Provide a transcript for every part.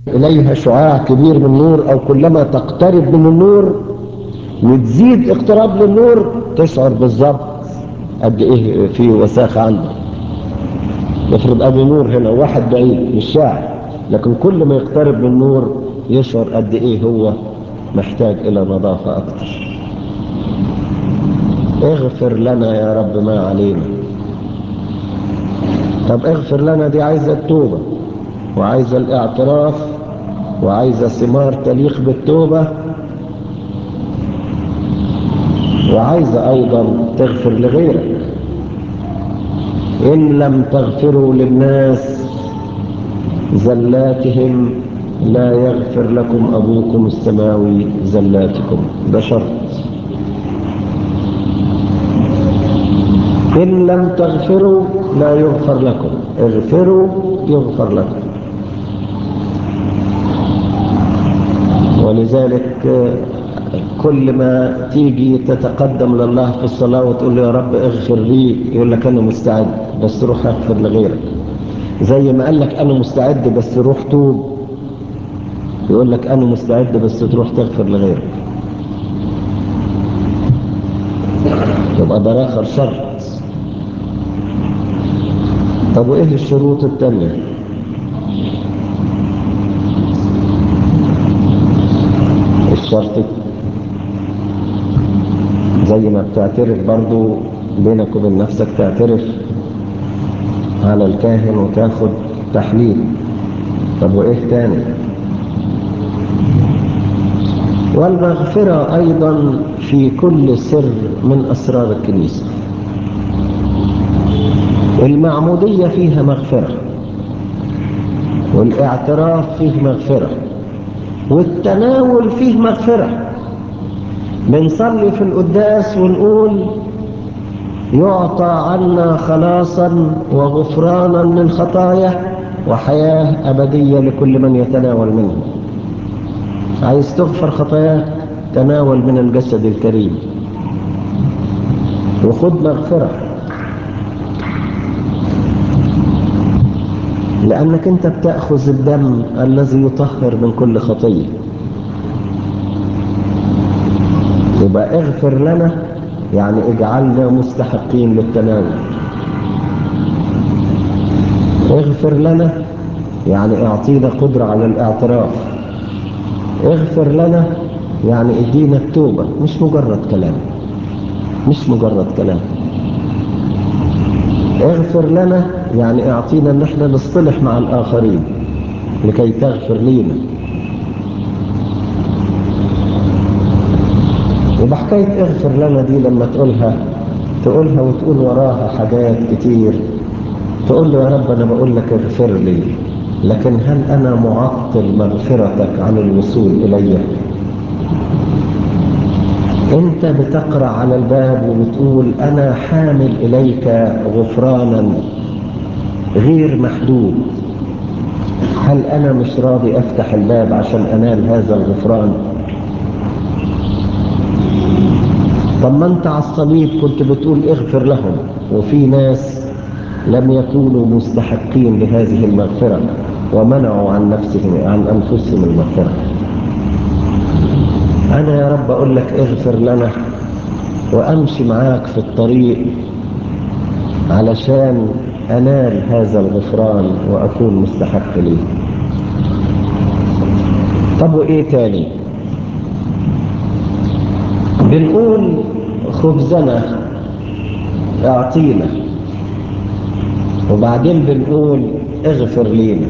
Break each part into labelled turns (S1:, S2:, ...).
S1: إليها شعاع كبير من النور أو كلما تقترب من النور وتزيد اقتراب للنور تشعر بالظبط قد إيه في وساخة عندك افرض أبو نور هنا واحد بعيد مش شاعر لكن كل ما يقترب من النور يشعر قد إيه هو محتاج إلى نظافة أكتر اغفر لنا يا رب ما علينا طب اغفر لنا دي عايزة التوبة وعايزة الاعتراف وعايزة ثمار تليق بالتوبة وعايزة أيضا تغفر لغيرك إن لم تغفروا للناس زلاتهم لا يغفر لكم أبوكم السماوي زلاتكم ده شرط إن لم تغفروا لا يغفر لكم اغفروا يغفر لكم ولذلك كل ما تيجي تتقدم لله في الصلاة وتقول له يا رب اغفر لي يقول لك أنا مستعد بس روح اغفر لغيرك زي ما قال لك أنا مستعد بس روح توب يقول لك أنا مستعد بس تروح تغفر لغيرك يبقى ده آخر شرط طب وإيه الشروط التانية الشرط زي ما بتعترف برضو بينك وبين نفسك تعترف على الكاهن وتاخد تحليل طب وايه تاني والمغفرة ايضا في كل سر من اسرار الكنيسة المعمودية فيها مغفرة والاعتراف فيه مغفرة والتناول فيه مغفرة بنصلي في القداس ونقول يعطى عنا خلاصا وغفرانا للخطايا وحياة أبدية لكل من يتناول منه عايز تغفر خطاياك تناول من الجسد الكريم وخد مغفرة لأنك أنت بتأخذ الدم الذي يطهر من كل خطيه يبقى اغفر لنا يعني اجعلنا مستحقين للتناول اغفر لنا يعني اعطينا قدرة على الاعتراف اغفر لنا يعني ادينا التوبة مش مجرد كلام مش مجرد كلام اغفر لنا يعني اعطينا ان احنا نصطلح مع الاخرين لكي تغفر لينا وبحكاية اغفر لنا دي لما تقولها تقولها وتقول وراها حاجات كتير تقول له يا رب انا بقول لك اغفر لي لكن هل انا معطل مغفرتك عن الوصول الي انت بتقرأ على الباب وبتقول انا حامل اليك غفرانا غير محدود هل انا مش راضي افتح الباب عشان انال هذا الغفران طب ما انت على الصليب كنت بتقول اغفر لهم وفي ناس لم يكونوا مستحقين لهذه المغفرة ومنعوا عن نفسهم عن أنفسهم المغفرة أنا يا رب أقول لك اغفر لنا وأمشي معاك في الطريق علشان أنال هذا الغفران وأكون مستحق ليه طب وإيه تاني بنقول خبزنا اعطينا وبعدين بنقول اغفر لينا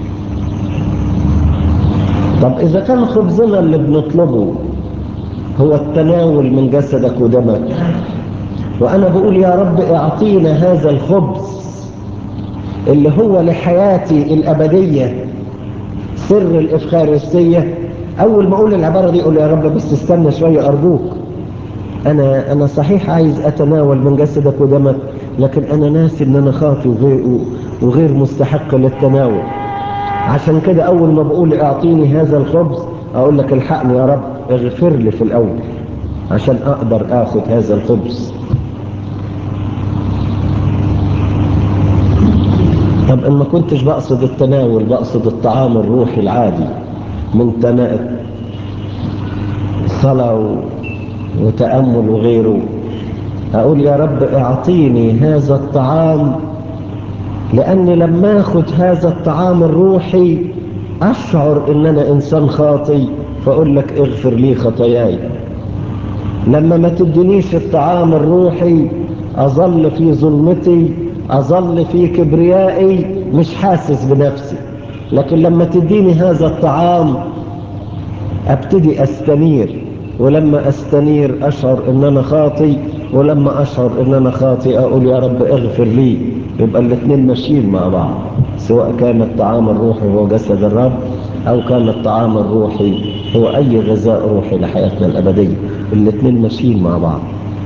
S1: طب اذا كان خبزنا اللي بنطلبه هو التناول من جسدك ودمك وانا بقول يا رب اعطينا هذا الخبز اللي هو لحياتي الابدية سر الافخارستية اول ما اقول العبارة دي اقول يا رب بس استنى شوية ارجوك انا انا صحيح عايز اتناول من جسدك ودمك لكن انا ناسي ان انا خاطي وغير, وغير مستحق للتناول عشان كده اول ما بقول اعطيني هذا الخبز اقول لك الحقني يا رب اغفر لي في الاول عشان اقدر اخذ هذا الخبز طب ان ما كنتش بقصد التناول بقصد الطعام الروحي العادي من تنا... صلاة وتأمل وغيره أقول يا رب اعطيني هذا الطعام لأني لما أخذ هذا الطعام الروحي أشعر أن أنا إنسان خاطي فأقول لك اغفر لي خطاياي لما ما تدنيش الطعام الروحي أظل في ظلمتي أظل في كبريائي مش حاسس بنفسي لكن لما تديني هذا الطعام أبتدي أستنير ولما أستنير أشعر أن أنا خاطي ولما أشعر أن أنا خاطي أقول يا رب اغفر لي يبقى الاثنين ماشيين مع بعض سواء كان الطعام الروحي هو جسد الرب أو كان الطعام الروحي هو أي غذاء روحي لحياتنا الأبدية الاثنين ماشيين مع بعض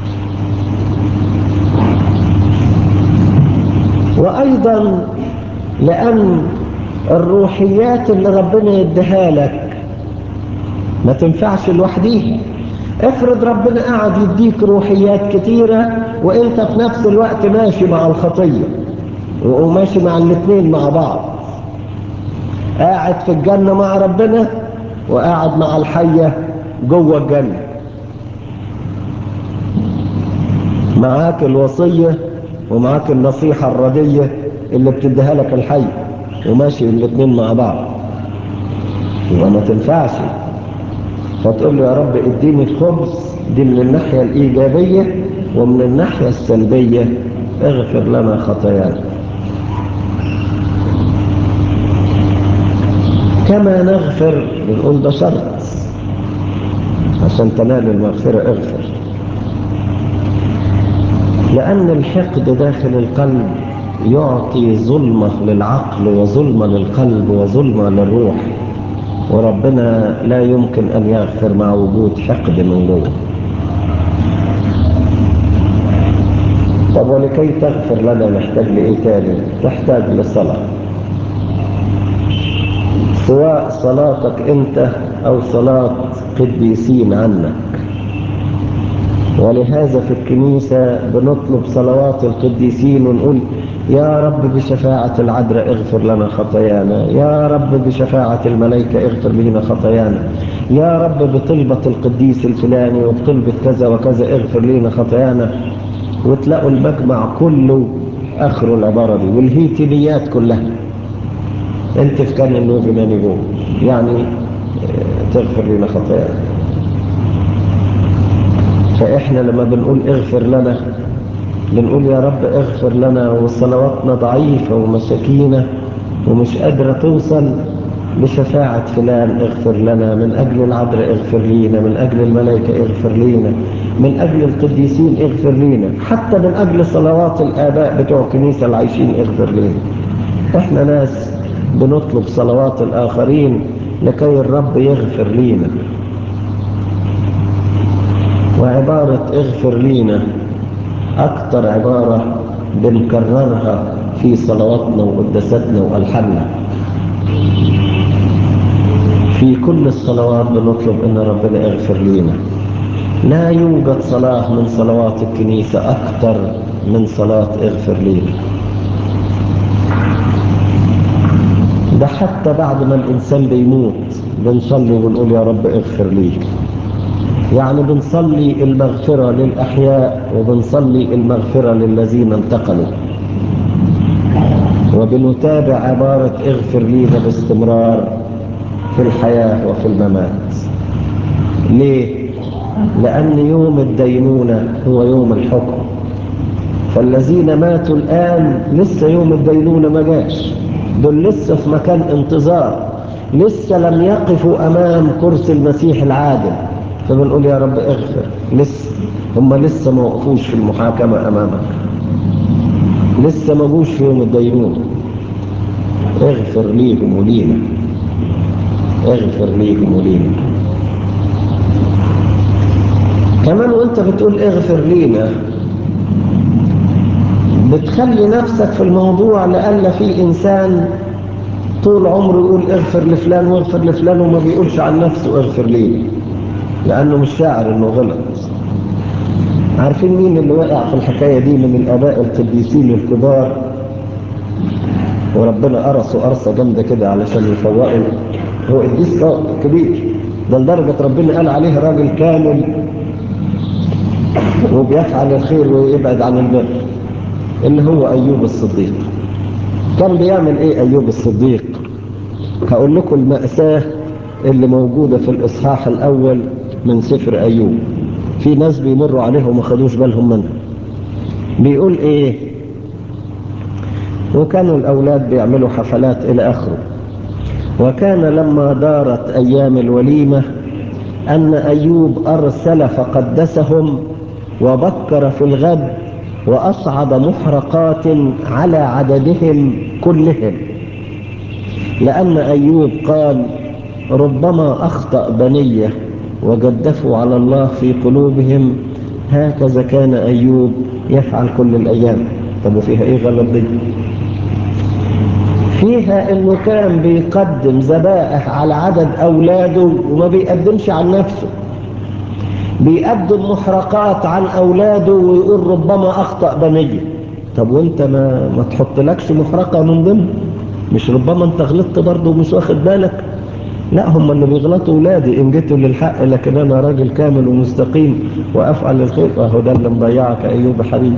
S1: وأيضا لأن الروحيات اللي ربنا يديها لك ما تنفعش لوحديها افرض ربنا قاعد يديك روحيات كتيرة وانت في نفس الوقت ماشي مع الخطية وماشي مع الاثنين مع بعض قاعد في الجنة مع ربنا وقاعد مع الحية جوه الجنة معاك الوصية ومعاك النصيحة الردية اللي بتديها لك الحي وماشي الاثنين مع بعض يبقى ما تنفعش فتقول له يا رب اديني الخبز دي من الناحية الإيجابية ومن الناحية السلبية اغفر لنا خطايانا كما نغفر بنقول ده شرط عشان تنال المغفرة اغفر لأن الحقد داخل القلب يعطي ظلمة للعقل وظلمة للقلب وظلمة للروح وربنا لا يمكن أن يغفر مع وجود حقد من جوه طب ولكي تغفر لنا نحتاج لإيه تاني تحتاج لصلاة سواء صلاتك أنت أو صلاة قديسين عنك ولهذا في الكنيسة بنطلب صلوات القديسين ونقول يا رب بشفاعة العذراء اغفر لنا خطايانا يا رب بشفاعة الملائكة اغفر لنا خطايانا يا رب بطلبة القديس الفلاني وبطلبة كذا وكذا اغفر لنا خطايانا وتلاقوا المجمع كله اخر العبارة دي والهيتليات كلها انت في كان النوفي جوه يعني تغفر لنا خطايانا فإحنا لما بنقول اغفر لنا بنقول يا رب اغفر لنا وصلواتنا ضعيفة ومساكينة ومش قادرة توصل بشفاعة فلان اغفر لنا من أجل العذراء اغفر لينا من أجل الملائكة اغفر لينا من أجل القديسين اغفر لينا حتى من أجل صلوات الآباء بتوع الكنيسة العايشين اغفر لينا احنا ناس بنطلب صلوات الآخرين لكي الرب يغفر لينا وعبارة اغفر لينا أكتر عبارة بنكررها في صلواتنا وقدساتنا وألحاننا في كل الصلوات بنطلب أن ربنا يغفر لينا لا يوجد صلاة من صلوات الكنيسة أكثر من صلاة اغفر لينا ده حتى بعد ما الإنسان بيموت بنصلي ونقول يا رب اغفر لي يعني بنصلي المغفرة للأحياء وبنصلي المغفرة للذين انتقلوا وبنتابع عبارة اغفر لينا باستمرار في الحياة وفي الممات ليه؟ لأن يوم الدينونة هو يوم الحكم فالذين ماتوا الآن لسه يوم الدينونة ما جاش دول لسه في مكان انتظار لسه لم يقفوا أمام كرسي المسيح العادل فبنقول يا رب اغفر لسه هم لسه ما وقفوش في المحاكمة أمامك لسه ما جوش في يوم الدينونة اغفر ليهم ولينا اغفر ليهم ولينا كمان وانت بتقول اغفر لينا بتخلي نفسك في الموضوع لألا في إنسان طول عمره يقول اغفر لفلان واغفر لفلان وما بيقولش عن نفسه اغفر لينا لأنه مش شاعر انه غلط عارفين مين اللي وقع في الحكاية دي من الآباء القديسين الكبار وربنا قرصه قرصة جامدة كده علشان يفوقه هو قديس كبير ده لدرجة ربنا قال عليه راجل كامل وبيفعل الخير ويبعد عن البر اللي هو أيوب الصديق كان بيعمل ايه أيوب الصديق هقول لكم المأساة اللي موجودة في الإصحاح الأول من سفر أيوب في ناس بيمروا عليه وما خدوش بالهم منها بيقول ايه وكانوا الأولاد بيعملوا حفلات إلى آخره وكان لما دارت أيام الوليمة أن أيوب أرسل فقدسهم وبكر في الغد وأصعد محرقات على عددهم كلهم لأن أيوب قال ربما أخطأ بنية وجدفوا على الله في قلوبهم هكذا كان أيوب يفعل كل الأيام طب وفيها إيه غلط دي فيها انه كان بيقدم ذبائح على عدد اولاده وما بيقدمش عن نفسه بيقدم محرقات عن اولاده ويقول ربما اخطأ بنية طب وانت ما ما تحطلكش محرقة من ضمن مش ربما انت غلطت برضه ومش واخد بالك لا هم اللي بيغلطوا ولادي ان جيتوا للحق لكن انا راجل كامل ومستقيم وافعل الخير اهو ده اللي مضيعك ايوب حبيبي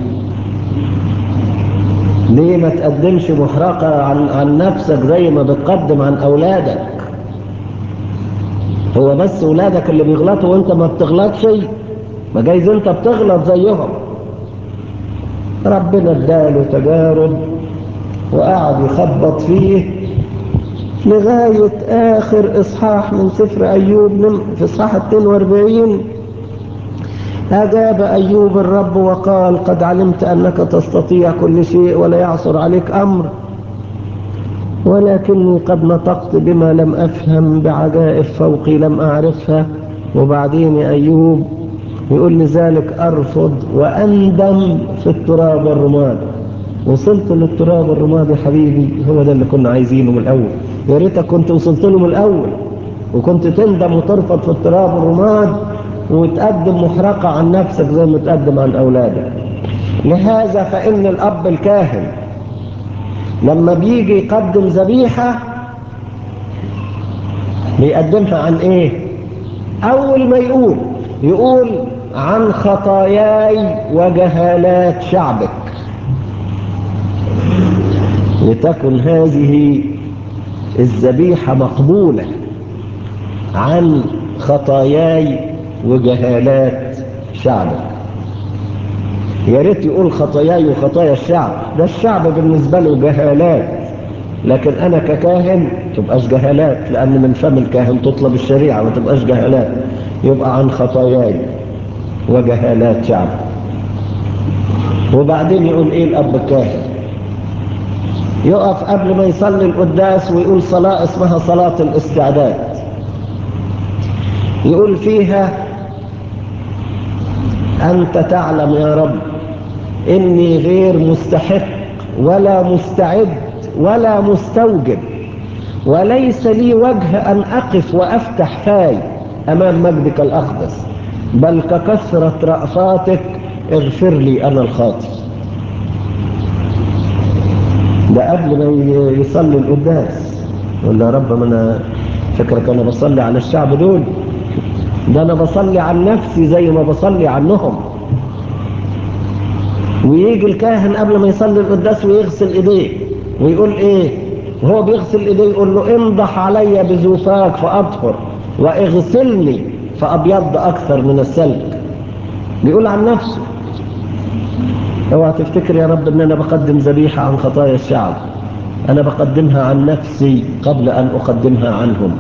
S1: ليه ما تقدمش محرقة عن, عن نفسك زي ما بتقدم عن أولادك هو بس أولادك اللي بيغلطوا وانت ما بتغلطش ما جايز انت بتغلط زيهم ربنا اداله تجارب وقعد يخبط فيه لغاية آخر إصحاح من سفر أيوب في إصحاح 42 أجاب أيوب الرب وقال قد علمت أنك تستطيع كل شيء ولا يعصر عليك أمر ولكني قد نطقت بما لم أفهم بعجائب فوقي لم أعرفها وبعدين أيوب يقول لذلك أرفض وأندم في التراب والرماد وصلت للتراب والرماد يا حبيبي هو ده اللي كنا عايزينه من الأول يا ريتك كنت وصلت له من الأول وكنت تندم وترفض في التراب والرماد وتقدم محرقة عن نفسك زي ما تقدم عن أولادك لهذا فإن الأب الكاهن لما بيجي يقدم ذبيحة بيقدمها عن إيه أول ما يقول يقول عن خطاياي وجهالات شعبك لتكن هذه الذبيحة مقبولة عن خطاياي وجهالات شعبك يا ريت يقول خطاياي وخطايا الشعب ده الشعب بالنسبة له جهالات لكن أنا ككاهن تبقاش جهالات لأن من فم الكاهن تطلب الشريعة ما تبقاش جهالات يبقى عن خطاياي وجهالات شعب وبعدين يقول إيه الأب الكاهن يقف قبل ما يصلي القداس ويقول صلاة اسمها صلاة الاستعداد يقول فيها أنت تعلم يا رب إني غير مستحق ولا مستعد ولا مستوجب وليس لي وجه أن أقف وأفتح فاي أمام مجدك الأقدس بل ككثرة رأفاتك اغفر لي أنا الخاطئ ده قبل ما يصلي القداس يقول يا رب ما أنا فكرك أنا بصلي على الشعب دول ده أنا بصلي عن نفسي زي ما بصلي عنهم ويجي الكاهن قبل ما يصلي القداس ويغسل ايديه ويقول ايه وهو بيغسل ايديه يقول له انضح علي بزوفاك فاطهر واغسلني فابيض اكثر من السلك بيقول عن نفسه اوعى تفتكر يا رب ان انا بقدم ذبيحه عن خطايا الشعب انا بقدمها عن نفسي قبل ان اقدمها عنهم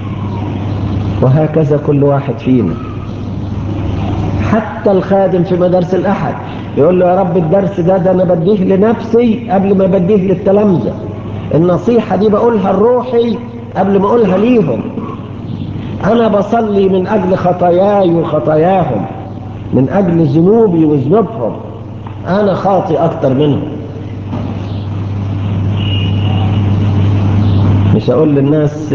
S1: وهكذا كل واحد فينا حتى الخادم في مدارس الأحد يقول له يا رب الدرس ده ده أنا بديه لنفسي قبل ما بديه للتلامذة النصيحة دي بقولها الروحي قبل ما أقولها ليهم أنا بصلي من أجل خطاياي وخطاياهم من أجل ذنوبي وذنوبهم أنا خاطئ أكتر منهم مش هقول للناس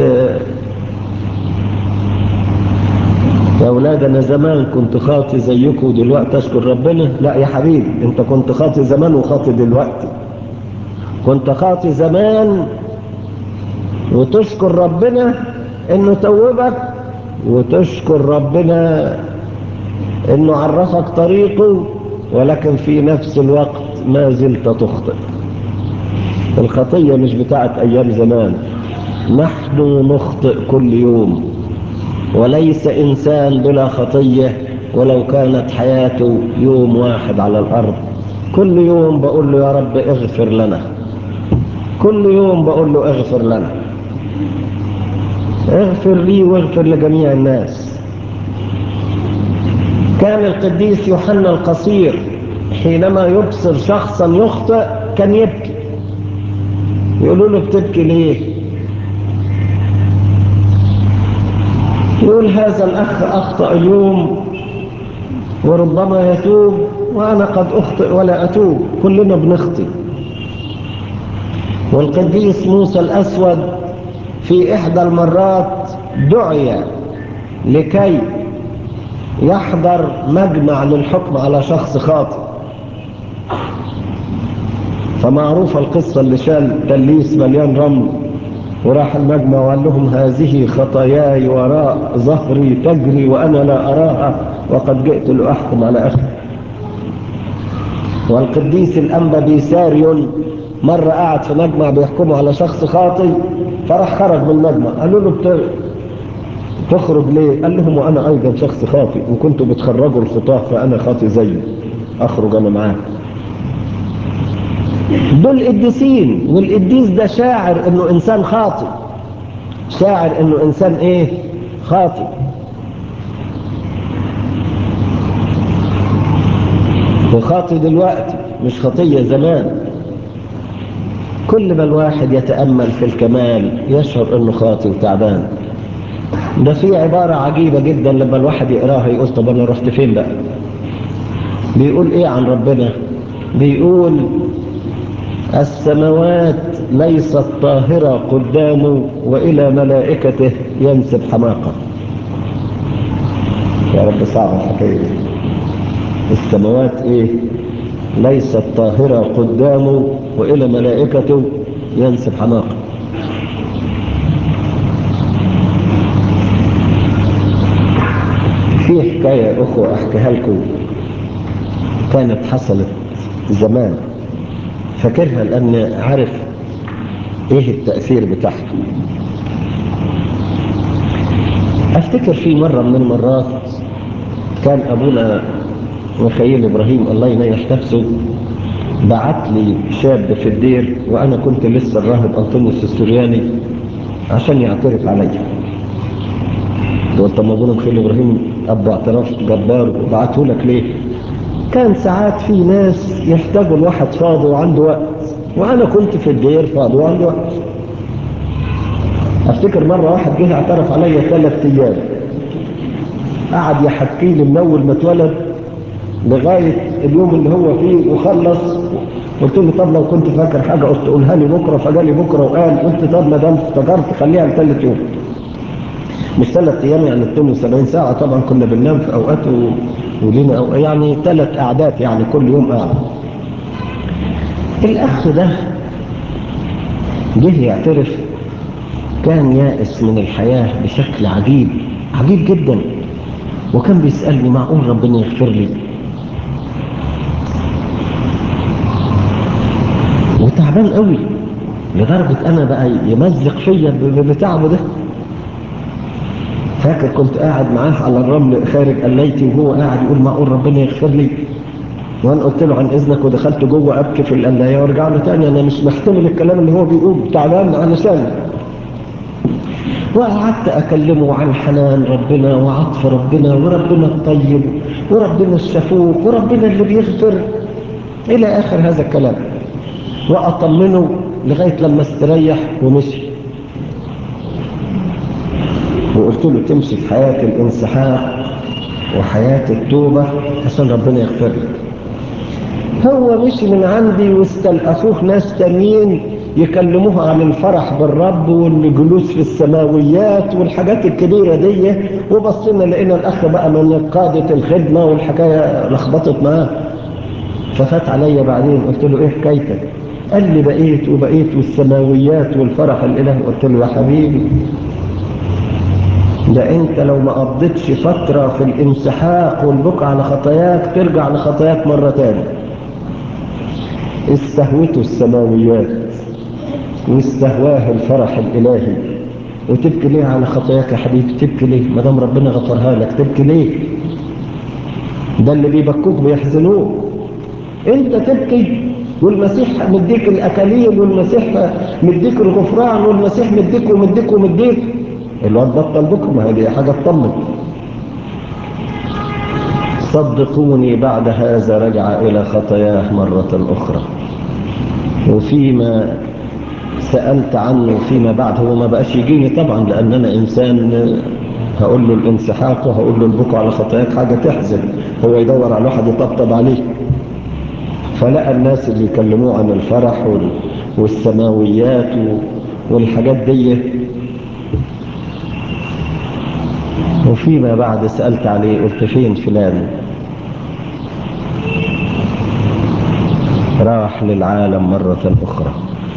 S1: يا أولاد أنا زمان كنت خاطي زيكم ودلوقتي أشكر ربنا لا يا حبيبي أنت كنت خاطي زمان وخاطي دلوقتي كنت خاطي زمان وتشكر ربنا انه توبك وتشكر ربنا انه عرفك طريقه ولكن في نفس الوقت ما زلت تخطئ الخطية مش بتاعت ايام زمان نحن نخطئ كل يوم وليس انسان بلا خطية ولو كانت حياته يوم واحد على الارض كل يوم بقول له يا رب اغفر لنا كل يوم بقول له اغفر لنا اغفر لي واغفر لجميع الناس كان القديس يوحنا القصير حينما يبصر شخصا يخطئ كان يبكي يقولوا له بتبكي ليه يقول هذا الأخ أخطأ اليوم وربما يتوب وأنا قد أخطئ ولا أتوب كلنا بنخطئ والقديس موسى الأسود في إحدى المرات دعي لكي يحضر مجمع للحكم على شخص خاطئ فمعروفة القصة اللي شال دليس مليان رمل وراح المجمع وقال لهم هذه خطاياي وراء ظهري تجري وأنا لا أراها وقد جئت لأحكم على أخي والقديس الأنبا بيساريون مرة قاعد في مجمع بيحكموا على شخص خاطئ فراح خرج من المجمع قالوا له بت... تخرج ليه قال لهم وأنا أيضا شخص خاطئ وكنتوا بتخرجوا الخطاة فأنا خاطئ زيه أخرج أنا معاه دول قديسين والقديس ده شاعر انه انسان خاطئ شاعر انه انسان ايه خاطئ وخاطئ دلوقتي مش خطية زمان كل ما الواحد يتأمل في الكمال يشعر انه خاطئ وتعبان ده في عبارة عجيبة جدا لما الواحد يقراها يقول طب انا رحت فين بقى بيقول ايه عن ربنا بيقول السماوات ليست طاهرة قدامه وإلى ملائكته ينسب حماقة يا رب صعب الحكاية السماوات إيه ليست طاهرة قدامه وإلى ملائكته ينسب حماقة في حكاية أخوة أحكيها لكم كانت حصلت زمان فاكرها لأن عارف إيه التأثير بتاعها أفتكر في مرة من المرات كان أبونا مخيل إبراهيم الله ينيح نفسه بعت لي شاب في الدير وأنا كنت لسه الراهب أنطونيوس السورياني عشان يعترف عليا قلت طب أبونا مخيل إبراهيم أب اعتراف جبار وبعته لك ليه كان ساعات في ناس يحتاجوا الواحد فاضي وعنده وقت وانا كنت في الدير فاضي وعندي وقت افتكر مرة واحد جه اعترف عليا ثلاث ايام قعد يحكي لي من اول ما اتولد لغاية اليوم اللي هو فيه وخلص قلت له طب لو كنت فاكر حاجة قلت قولها لي بكرة فجالي بكرة وقال قلت طب ما دام افتكرت خليها لثالث يوم مش ثلاث ايام يعني 72 ساعة طبعا كنا بننام في اوقات و... ولينا أو يعني ثلاث قعدات يعني كل يوم قعدة الأخ ده جه يعترف كان يائس من الحياة بشكل عجيب عجيب جدا وكان بيسألني معقول ربنا يغفر لي وتعبان قوي لدرجة أنا بقى يمزق فيا بتعبه ده فاكر كنت قاعد معاه على الرمل خارج قليتي وهو قاعد يقول معقول ربنا يغفر لي وانا قلت له عن اذنك ودخلت جوه ابكي في القلايه وارجع له تاني انا مش محتمل الكلام اللي هو بيقول تعبان علشان وقعدت اكلمه عن حنان ربنا وعطف ربنا وربنا الطيب وربنا الشفوق وربنا اللي بيغفر الى اخر هذا الكلام واطمنه لغايه لما استريح ومشي وقلت له تمشي في حياة الانسحاق وحياة التوبة عشان ربنا يغفر لك هو مشي من عندي واستلقفوه ناس تانيين يكلموه عن الفرح بالرب والجلوس في السماويات والحاجات الكبيرة دي وبصينا لقينا الأخ بقى من قادة الخدمة والحكاية لخبطت معاه ففات عليا بعدين قلت له ايه حكايتك قال لي بقيت وبقيت والسماويات والفرح الإله قلت له يا حبيبي ده انت لو ما قضيتش فترة في الانسحاق والبكاء على خطاياك ترجع لخطاياك مرة تانية استهوته السماويات واستهواه الفرح الإلهي وتبكي ليه على خطاياك يا حبيبي تبكي ليه ما دام ربنا غفرها لك تبكي ليه ده اللي بيبكوك بيحزنوك انت تبكي والمسيح مديك الاكاليل والمسيح مديك الغفران والمسيح مديك ومديك ومديك الواد بطل بكم هذه حاجه تطمن صدقوني بعد هذا رجع الى خطاياه مره اخرى وفيما سألت عنه فيما بعد هو ما بقاش يجيني طبعا لأن أنا إنسان هقول له الانسحاق وهقول له البكاء على خطاياك حاجة تحزن هو يدور على واحد يطبطب عليه فلقى الناس اللي يكلموه عن الفرح والسماويات والحاجات دي وفيما بعد سألت عليه قلت فين فلان راح للعالم مرة أخرى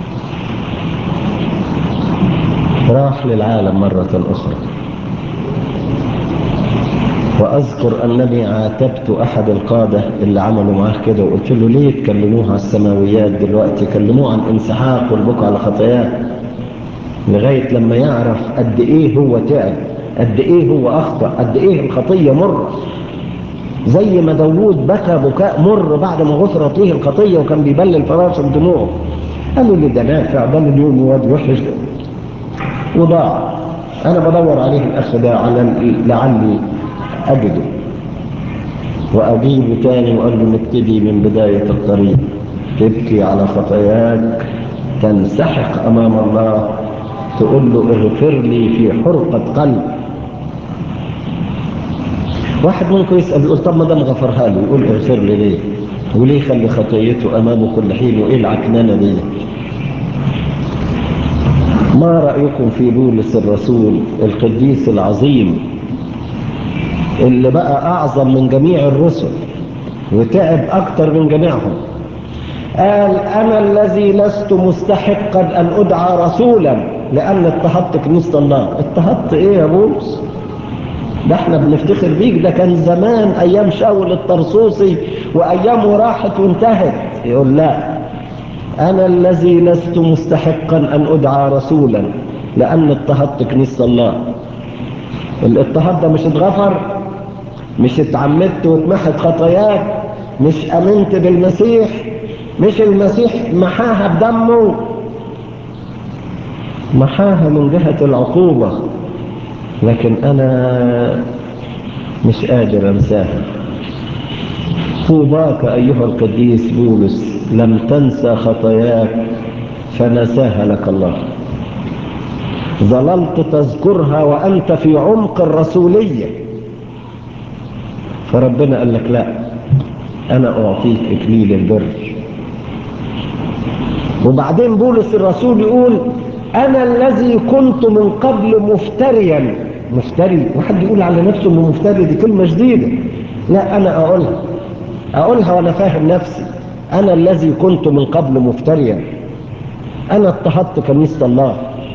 S1: راح للعالم مرة أخرى وأذكر أنني عاتبت أحد القادة اللي عملوا معاه كده وقلت له ليه تكلموه على السماويات دلوقتي كلموه عن انسحاق والبكاء على خطاياه لغاية لما يعرف قد إيه هو تعب قد إيه هو أخطأ قد إيه الخطية مرة زي ما داوود بكى بكاء مر بعد ما غفرت له الخطية وكان بيبلل فراشه بدموعه قالوا لي ده نافع ده اليوم واد وحش وضاع انا بدور عليه الاخ ده على لعلي اجده واجيبه تاني وقال له نبتدي من بداية الطريق تبكي على خطاياك تنسحق امام الله تقول له اغفر لي في حرقة قلب واحد منكم يسأل يقول طب ما دام غفرها له يقول اغفر لي ليه وليه يخلي خطيته امامه كل حين وايه العكنانه دي ما رأيكم في بولس الرسول القديس العظيم اللي بقى أعظم من جميع الرسل وتعب أكتر من جميعهم قال أنا الذي لست مستحقا أن أدعى رسولا لأن اضطهدت كنيسة الله اضطهدت إيه يا بولس ده احنا بنفتخر بيك ده كان زمان أيام شاول الطرسوسي وأيامه راحت وانتهت يقول لا أنا الذي لست مستحقا أن أدعى رسولا لأن اضطهدت كنيسة الله الاضطهاد ده مش اتغفر مش اتعمدت واتمحت خطاياك مش أمنت بالمسيح مش المسيح محاها بدمه محاها من جهة العقوبة لكن أنا مش قادر أنساها طوباك أيها القديس بولس لم تنسى خطاياك فنساها لك الله ظللت تذكرها وأنت في عمق الرسولية فربنا قال لك لا أنا أعطيك إكليل البر وبعدين بولس الرسول يقول أنا الذي كنت من قبل مفتريا مفتري واحد يقول على نفسه انه مفتري دي كلمة جديدة لا أنا أقولها أقولها وأنا فاهم نفسي أنا الذي كنت من قبل مفتريا أنا اضطهدت كنيسة الله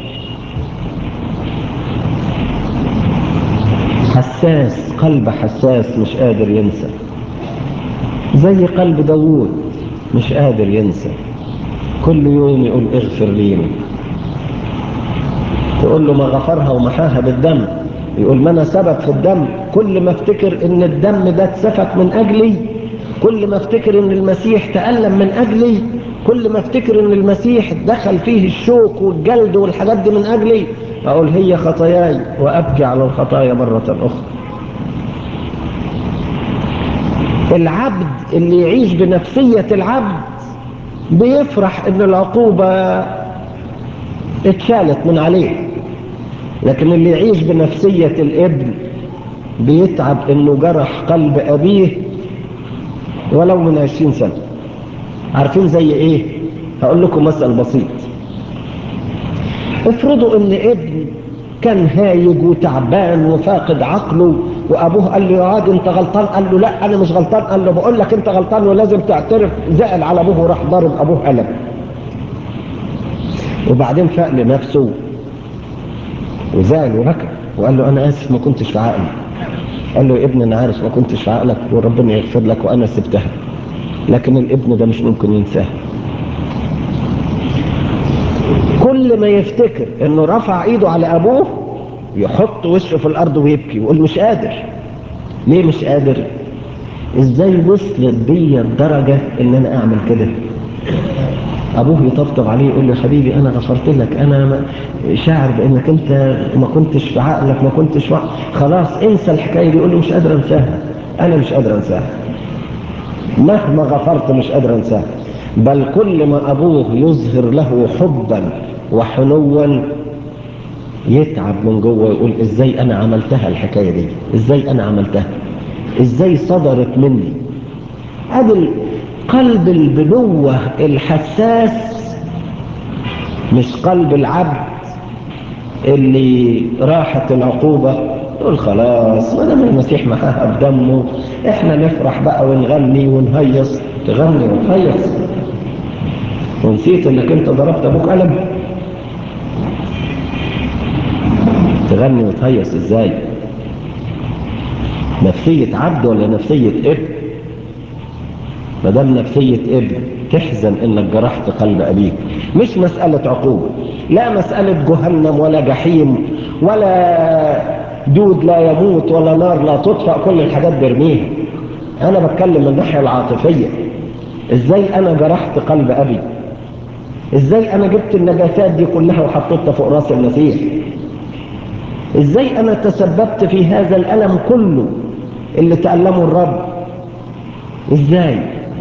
S1: حساس قلب حساس مش قادر ينسى زي قلب داوود مش قادر ينسى كل يوم يقول اغفر لي تقول له ما غفرها ومحاها بالدم يقول ما انا سبب في الدم كل ما افتكر ان الدم ده اتسفك من اجلي كل ما افتكر ان المسيح تألم من اجلي كل ما افتكر ان المسيح دخل فيه الشوك والجلد والحاجات دي من اجلي اقول هي خطاياي وابكي على الخطايا مرة اخرى العبد اللي يعيش بنفسية العبد بيفرح ان العقوبة اتشالت من عليه لكن اللي يعيش بنفسية الابن بيتعب انه جرح قلب ابيه ولو من عشرين سنة عارفين زي ايه هقول لكم مثل بسيط افرضوا ان ابن كان هايج وتعبان وفاقد عقله وابوه قال له يا عاد انت غلطان قال له لا انا مش غلطان قال له بقول لك انت غلطان ولازم تعترف زعل على ابوه وراح ضارب ابوه قلم وبعدين فاق لنفسه وزعل وبكى وقال له انا اسف ما كنتش في عقلي قال له يا ابني انا عارف ما كنتش في عقلك وربنا يغفر لك وانا سبتها لكن الابن ده مش ممكن ينساها كل ما يفتكر انه رفع ايده على ابوه يحط وشه في الارض ويبكي ويقول مش قادر ليه مش قادر ازاي وصلت بيا الدرجة ان انا اعمل كده ابوه يطبطب عليه يقول له حبيبي انا غفرت لك انا شاعر بانك انت ما كنتش في عقلك ما كنتش في خلاص انسى الحكايه دي يقول له مش قادر انساها انا مش قادر انساها مهما غفرت مش قادر انساها بل كل ما ابوه يظهر له حبا وحنوا يتعب من جوه يقول ازاي انا عملتها الحكايه دي ازاي انا عملتها ازاي صدرت مني ادي قلب البنوة الحساس مش قلب العبد اللي راحت العقوبة يقول خلاص ما دام المسيح معاها بدمه احنا نفرح بقى ونغني ونهيص تغني وتهيص ونسيت انك انت ضربت ابوك قلم تغني وتهيص ازاي نفسية عبد ولا نفسية ابن ما دام نفسية ابن تحزن انك جرحت قلب ابيك مش مسألة عقوبة لا مسألة جهنم ولا جحيم ولا دود لا يموت ولا نار لا تطفأ كل الحاجات برميها انا بتكلم من الناحية العاطفية ازاي انا جرحت قلب ابي ازاي انا جبت النجاسات دي كلها وحطيتها فوق راس المسيح ازاي انا تسببت في هذا الالم كله اللي تألمه الرب ازاي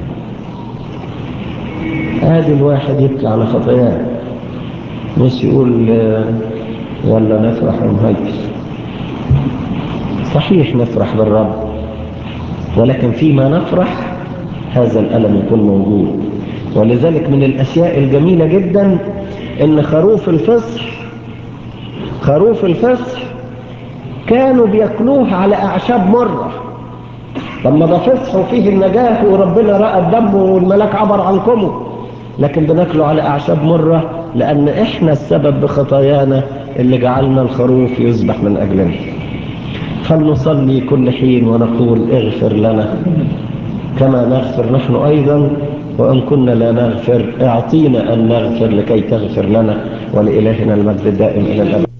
S1: ادي الواحد يبكي على خطاياه مش يقول يلا نفرح ونهيص صحيح نفرح بالرب ولكن فيما نفرح هذا الألم يكون موجود ولذلك من الأشياء الجميلة جدا ان خروف الفصح خروف الفصح كانوا بياكلوه على أعشاب مرة طب ما ده فصح وفيه النجاة وربنا رأى الدم والملاك عبر عنكمه لكن بناكله على أعشاب مرة لأن إحنا السبب بخطايانا اللي جعلنا الخروف يذبح من أجلنا فلنصلي كل حين ونقول اغفر لنا كما نغفر نحن أيضا وإن كنا لا نغفر اعطينا أن نغفر لكي تغفر لنا ولإلهنا المجد الدائم إلى الأبد